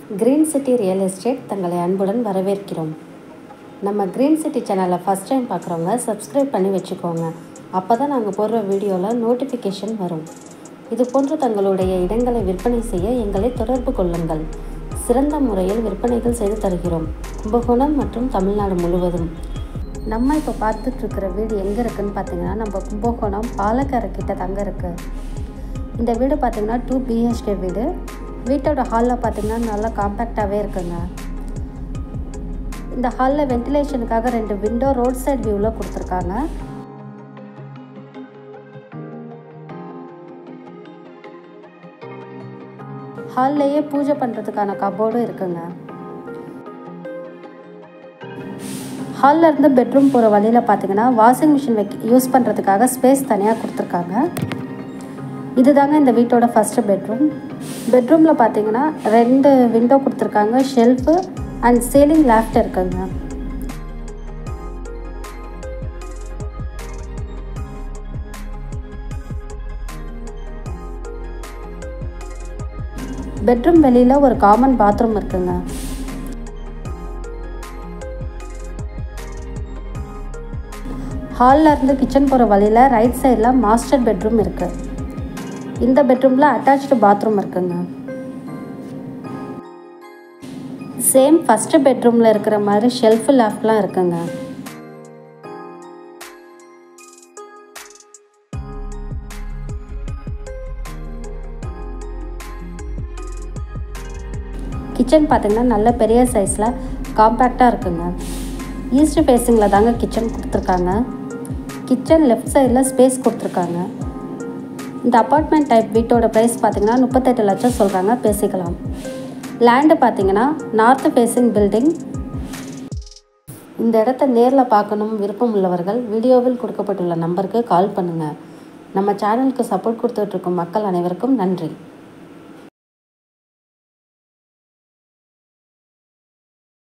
green city real estate தங்களை அன்புடன் வரவேற்கிறோம் நம்ம கிரீன் சிட்டி சேனலை ஃபஸ்ட் டைம் பார்க்குறவங்க சப்ஸ்கிரைப் பண்ணி வச்சுக்கோங்க அப்போ தான் நாங்கள் போடுற வீடியோவில் நோட்டிஃபிகேஷன் வரும் இது போன்று தங்களுடைய இடங்களை விற்பனை செய்ய எங்களை தொடர்பு கொள்ளுங்கள் சிறந்த முறையில் விற்பனைகள் செய்து தருகிறோம் கும்பகோணம் மற்றும் தமிழ்நாடு முழுவதும் நம்ம இப்போ பார்த்துட்ருக்கிற வீடு எங்கே இருக்குன்னு பார்த்தீங்கன்னா நம்ம கும்பகோணம் பாலக்கரை கிட்ட தாங்க இருக்குது இந்த வீடு பார்த்தீங்கன்னா டூ பிஹெச்கே வீடு வீட்டோட ஹாலில் பார்த்தீங்கன்னா நல்லா காம்பேக்டாகவே இருக்குங்க இந்த ஹாலில் வென்டிலேஷனுக்காக ரெண்டு விண்டோ ரோட் சைடு வியூவில் கொடுத்துருக்காங்க ஹால்லையே பூஜை பண்ணுறதுக்கான கபோர்டும் இருக்குங்க ஹாலில் இருந்து பெட்ரூம் போகிற வழியில் பார்த்தீங்கன்னா வாஷிங் மிஷின் வைக்க யூஸ் பண்ணுறதுக்காக ஸ்பேஸ் தனியாக கொடுத்துருக்காங்க இதுதாங்க இந்த வீட்டோட ஃபஸ்ட்டு பெட்ரூம் பெட்ரூமில் பார்த்தீங்கன்னா ரெண்டு விண்டோ கொடுத்துருக்காங்க ஷெல்ஃபு அண்ட் சீலிங் லேஃப்ட் இருக்குங்க பெட்ரூம் வெளியில் ஒரு காமன் பாத்ரூம் இருக்குங்க ஹாலில் இருந்து கிச்சன் போகிற வழியில் ரைட் சைடில் மாஸ்டர் பெட்ரூம் இருக்குது இந்த பெட்ரூமில் அட்டாச்சு பாத்ரூம் இருக்குங்க சேம் ஃபஸ்ட்டு பெட்ரூமில் இருக்கிற மாதிரி ஷெல்ஃபு லேஃப்ட்லாம் இருக்குங்க கிச்சன் பார்த்திங்கன்னா நல்ல பெரிய சைஸில் காம்பேக்டாக இருக்குங்க ஈஸ்ட் ஃபேஸிங்கில் தாங்க கிச்சன் கொடுத்துருக்காங்க கிச்சன் லெஃப்ட் சைடில் ஸ்பேஸ் கொடுத்துருக்காங்க இந்த அப்பார்ட்மெண்ட் டைப் வீட்டோட ப்ரைஸ் பார்த்திங்கன்னா முப்பத்தெட்டு லட்சம் சொல்கிறாங்க பேசிக்கலாம் லேண்டு பார்த்தீங்கன்னா நார்த் ஃபேஸிங் பில்டிங் இந்த இடத்த நேரில் பார்க்கணும் விருப்பம் உள்ளவர்கள் வீடியோவில் கொடுக்கப்பட்டுள்ள நம்பருக்கு கால் பண்ணுங்கள் நம்ம சேனலுக்கு சப்போர்ட் கொடுத்துட்ருக்கும் மக்கள் அனைவருக்கும் நன்றி